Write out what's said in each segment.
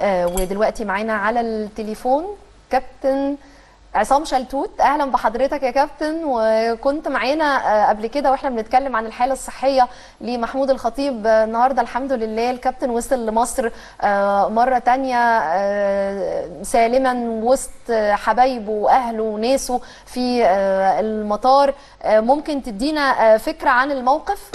آه، ودلوقتي معانا على التليفون كابتن عصام شلتوت اهلا بحضرتك يا كابتن وكنت معانا آه، قبل كده واحنا بنتكلم عن الحاله الصحيه لمحمود الخطيب آه، النهارده الحمد لله الكابتن وصل لمصر آه، مره تانية آه، سالما وسط آه، حبايبه واهله وناسه في آه، المطار آه، ممكن تدينا آه، فكره عن الموقف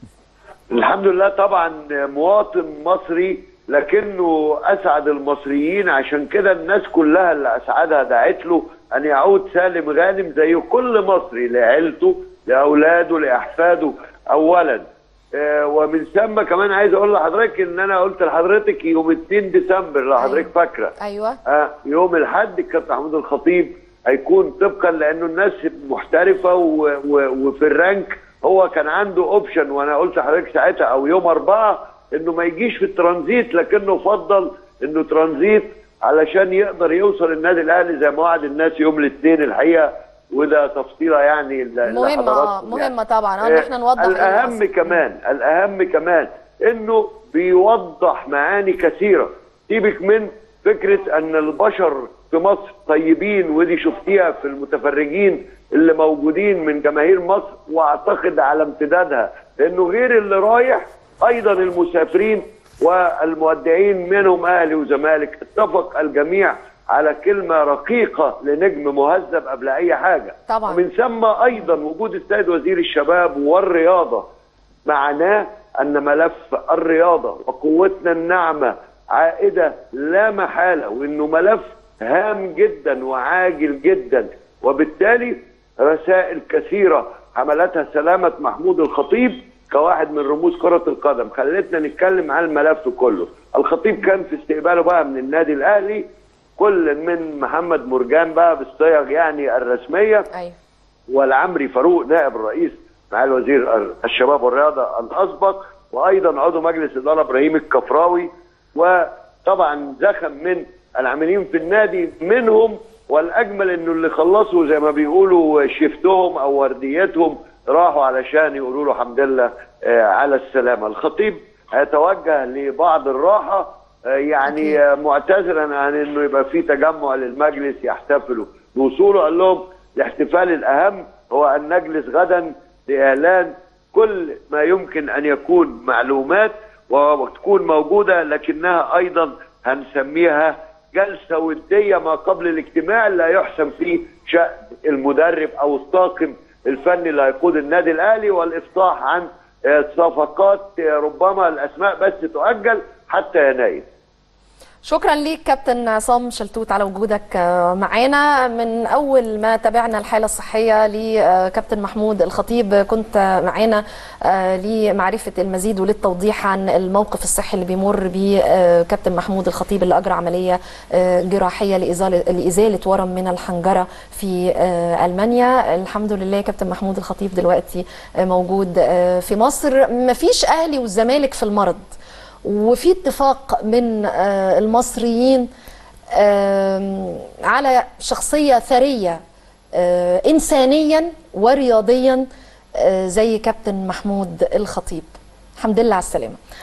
الحمد لله طبعا مواطن مصري لكنه اسعد المصريين عشان كده الناس كلها اللي اسعدها دعت له ان يعود سالم غانم زي كل مصري لعيلته لاولاده لاحفاده اولا آه، ومن ثم كمان عايز اقول لحضرتك ان انا قلت لحضرتك يوم 2 ديسمبر لو حضرتك فاكره ايوه آه، يوم الاحد الكابتن محمود الخطيب هيكون طبقا لانه الناس محترفه و... و... وفي الرانك هو كان عنده اوبشن وانا قلت لحضرتك ساعتها او يوم اربعه انه ما يجيش في الترانزيت لكنه فضل انه ترانزيت علشان يقدر يوصل النادي الاهلي زي ما وعد الناس يوم الاثنين الحقيقه وده تفصيله يعني ل- مهمه آه، لحضراتكم مهمه طبعا اه ان احنا نوضح إيه اللي الاهم حصل. كمان الاهم كمان انه بيوضح معاني كثيره سيبك من فكره ان البشر في مصر طيبين ودي شفتيها في المتفرجين اللي موجودين من جماهير مصر واعتقد على امتدادها لانه غير اللي رايح ايضا المسافرين والمودعين منهم اهلي وزمالك اتفق الجميع على كلمه رقيقه لنجم مهذب قبل اي حاجه طبعاً. ومن ثم ايضا وجود السيد وزير الشباب والرياضه معناه ان ملف الرياضه وقوتنا الناعمه عائده لا محاله وانه ملف هام جدا وعاجل جدا وبالتالي رسائل كثيره حملتها سلامه محمود الخطيب كواحد من رموز كره القدم خلتنا نتكلم عن الملف كله الخطيب كان في استقباله بقى من النادي الاهلي كل من محمد مرجان بقى بالصيغ يعني الرسميه ايوه والعمري فاروق نائب الرئيس مع الوزير الشباب والرياضه الاسبق وايضا عضو مجلس الاداره ابراهيم الكفراوي وطبعا زخم من العاملين في النادي منهم والاجمل انه اللي خلصوا زي ما بيقولوا شفتهم او ورديتهم راحوا علشان يقولوا له الحمد لله آه، على السلامه الخطيب هيتوجه لبعض الراحه آه، يعني آه، معتذرا عن انه يبقى في تجمع للمجلس يحتفلوا بوصوله قال لهم الاحتفال الاهم هو ان نجلس غدا لاعلان كل ما يمكن ان يكون معلومات وتكون موجوده لكنها ايضا هنسميها جلسه وديه ما قبل الاجتماع اللي هيحسم فيه شان المدرب او الطاقم الفني اللي هيقود النادي الاهلي والافصاح عن آه، صفقات آه، ربما الاسماء بس تؤجل حتى يناير شكرا ليك كابتن عصام شلتوت على وجودك آه، معانا من اول ما تابعنا الحاله الصحيه لكابتن محمود الخطيب كنت معانا آه، لمعرفه المزيد وللتوضيح عن الموقف الصحي اللي بيمر بيه آه، كابتن محمود الخطيب اللي اجرى عمليه آه، جراحيه لازاله لازاله ورم من الحنجره في آه، المانيا الحمد لله كابتن محمود الخطيب دلوقتي آه، موجود آه، في مصر مفيش اهلي والزمالك في المرض وفي اتفاق من آه، المصريين آم، على شخصية ثرية آه، إنسانيا ورياضيا آه، زي كابتن محمود الخطيب الحمد لله على السلامة